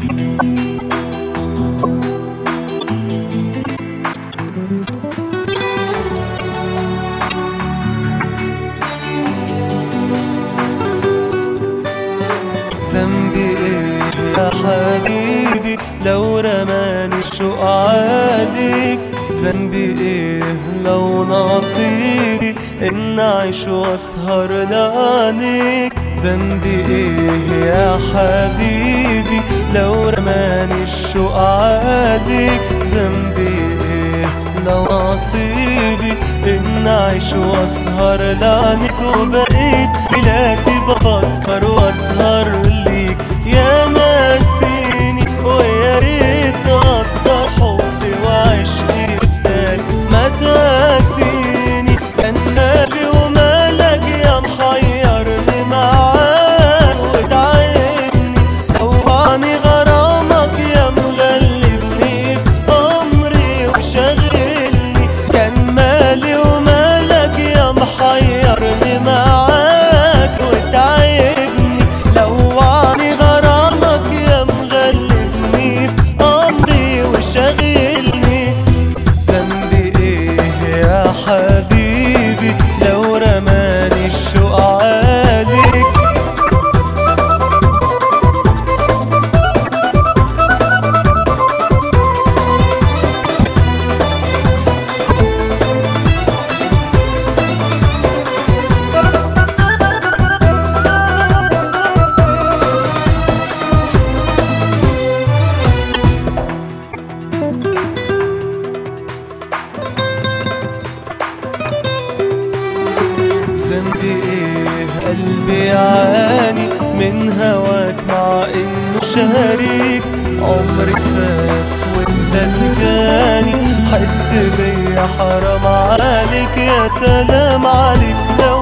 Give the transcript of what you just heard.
ذنبي ايه يا حبيبي لو رماني الشوق عليك ذنبي ايه لو نصيبي ان اعيش واسهر لعنيك ذنبي ايه يا حبيبي لو رماني الشوق عليك ذنبي ايه لو نصيبي ان اعيش واسهر لعنيك وبقيت بلادي بفكر واسهر ليك يا ناسيني ويا ريت اقدر حبي وعشقي بدالك ما تاسيني كان مالي ومالك يا محيرني معاك وتعبني طوعني غرامك يا مغلبني بأمري وشغلني كان مالي ومالك يا محيرني معاك وتعبني لوعني غرامك يا مغلبني بأمري وشغلني ذنبي ايه يا حبيبي لو رماني الشوق عليك ذنبي ايه قلبي يعاني من هواك مع انه شريك عمري فات وانت الجاني حس بيا حرام عليك يا سلام عليك لو